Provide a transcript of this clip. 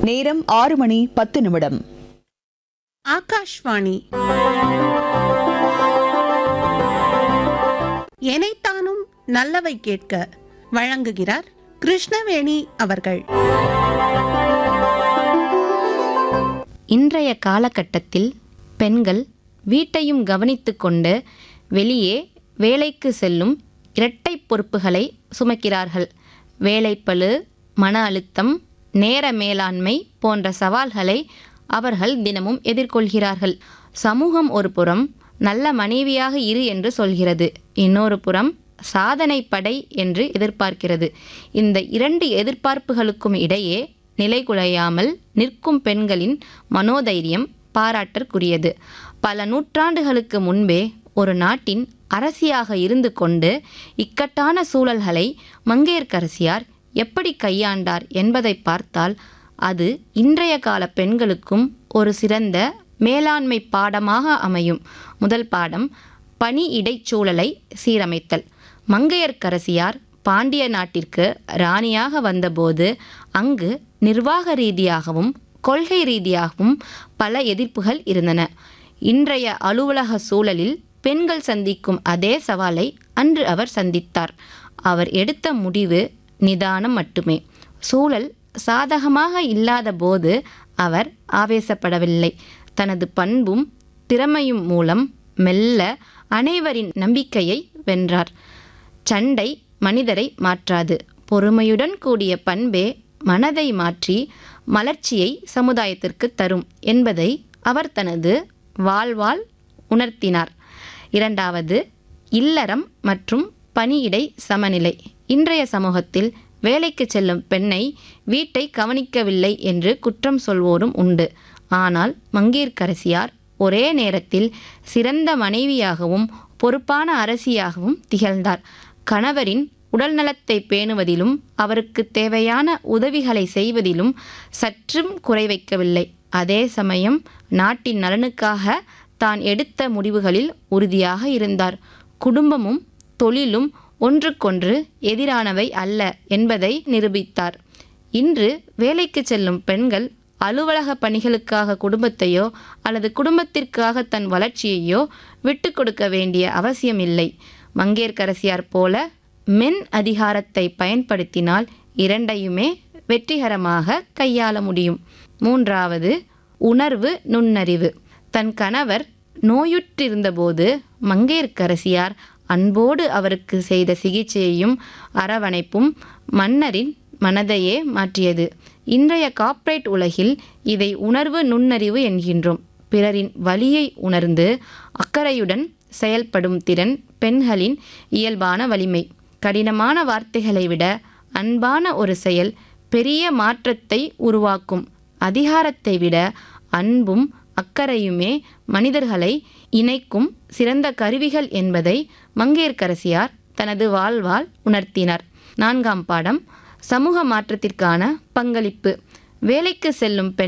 நேரம் ஆறு மணி பத்து நிமிடம் ஆகாஷ்வாணி எனைத்தானும் நல்லவை கேட்க வழங்குகிறார் கிருஷ்ணவேணி அவர்கள் இன்றைய காலகட்டத்தில் பெண்கள் வீட்டையும் கவனித்துக் கொண்டு வெளியே வேலைக்கு செல்லும் இரட்டை பொறுப்புகளை சுமக்கிறார்கள் வேலைப்பளு மன அழுத்தம் நேர மேலாண்மை போன்ற சவால்களை அவர்கள் தினமும் எதிர்கொள்கிறார்கள் சமூகம் ஒரு புறம் நல்ல மனைவியாக இரு என்று சொல்கிறது இன்னொரு புறம் சாதனை படை என்று எதிர்பார்க்கிறது இந்த இரண்டு எதிர்பார்ப்புகளுக்கும் இடையே நிலைகுலையாமல் நிற்கும் பெண்களின் மனோதைரியம் பாராட்டற்குரியது பல நூற்றாண்டுகளுக்கு முன்பே ஒரு நாட்டின் அரசியாக இருந்து கொண்டு இக்கட்டான சூழல்களை மங்கையர்க்கரசியார் எப்படி கையாண்டார் என்பதை பார்த்தால் அது இன்றைய கால பெண்களுக்கும் ஒரு சிறந்த மேலாண்மை பாடமாக அமையும் முதல் பாடம் பணி இடைச்சூழலை சீரமைத்தல் மங்கையர்க்கரசியார் பாண்டிய நாட்டிற்கு ராணியாக வந்தபோது அங்கு நிர்வாக ரீதியாகவும் கொள்கை ரீதியாகவும் பல எதிர்ப்புகள் இருந்தன இன்றைய அலுவலக சூழலில் பெண்கள் சந்திக்கும் அதே சவாலை அன்று அவர் சந்தித்தார் அவர் எடுத்த முடிவு நிதானம் மட்டுமே சூழல் சாதகமாக இல்லாத போது அவர் ஆவேசப்படவில்லை தனது பண்பும் திறமையும் மூலம் மெல்ல அனைவரின் நம்பிக்கையை வென்றார் சண்டை மனிதரை மாற்றாது பொறுமையுடன் கூடிய பண்பே மனதை மாற்றி மலர்ச்சியை சமுதாயத்திற்கு தரும் என்பதை அவர் தனது வாழ்வால் உணர்த்தினார் இரண்டாவது இல்லறம் மற்றும் பணியிடை சமநிலை இன்றைய சமூகத்தில் வேலைக்கு செல்லும் பெண்ணை வீட்டை கவனிக்கவில்லை என்று குற்றம் சொல்வோரும் உண்டு ஆனால் மங்கையர்க்கரசியார் ஒரே நேரத்தில் சிறந்த மனைவியாகவும் பொறுப்பான அரசியாகவும் திகழ்ந்தார் கணவரின் உடல்நலத்தை பேணுவதிலும் அவருக்கு தேவையான உதவிகளை செய்வதிலும் சற்றும் குறை வைக்கவில்லை அதே சமயம் நாட்டின் நலனுக்காக தான் எடுத்த முடிவுகளில் உறுதியாக இருந்தார் குடும்பமும் தொழிலும் ஒன்றுக்கொன்று எதிரானவை அல்ல என்பதை நிரூபித்தார் இன்று வேலைக்கு செல்லும் பெண்கள் அலுவலக பணிகளுக்காக குடும்பத்தையோ அல்லது குடும்பத்திற்காக தன் வளர்ச்சியையோ விட்டு கொடுக்க வேண்டிய அவசியமில்லை மங்கையர்க்கரசியார் போல மென் அதிகாரத்தை பயன்படுத்தினால் இரண்டையுமே வெற்றிகரமாக கையாள முடியும் மூன்றாவது உணர்வு நுண்ணறிவு தன் கணவர் நோயுற்றிருந்தபோது மங்கையர்க்கரசியார் அன்போடு அவருக்கு செய்த சிகிச்சையையும் அரவணைப்பும் மன்னரின் மனதையே மாற்றியது இன்றைய கார்ப்பரேட் உலகில் இதை உணர்வு நுண்ணறிவு என்கின்றோம் பிறரின் வலியை உணர்ந்து அக்கறையுடன் செயல்படும் திறன் பெண்களின் இயல்பான வலிமை கடினமான வார்த்தைகளை விட அன்பான ஒரு செயல் பெரிய மாற்றத்தை உருவாக்கும் அதிகாரத்தை விட அன்பும் அக்கறையுமே மனிதர்களை இணைக்கும் சிறந்த கருவிகள் என்பதை மங்கையர்க்கரசியார் தனது வாழ்வால் உணர்த்தினார் நான்காம் பாடம் சமூக மாற்றத்திற்கான பங்களிப்பு வேலைக்கு செல்லும் பெண்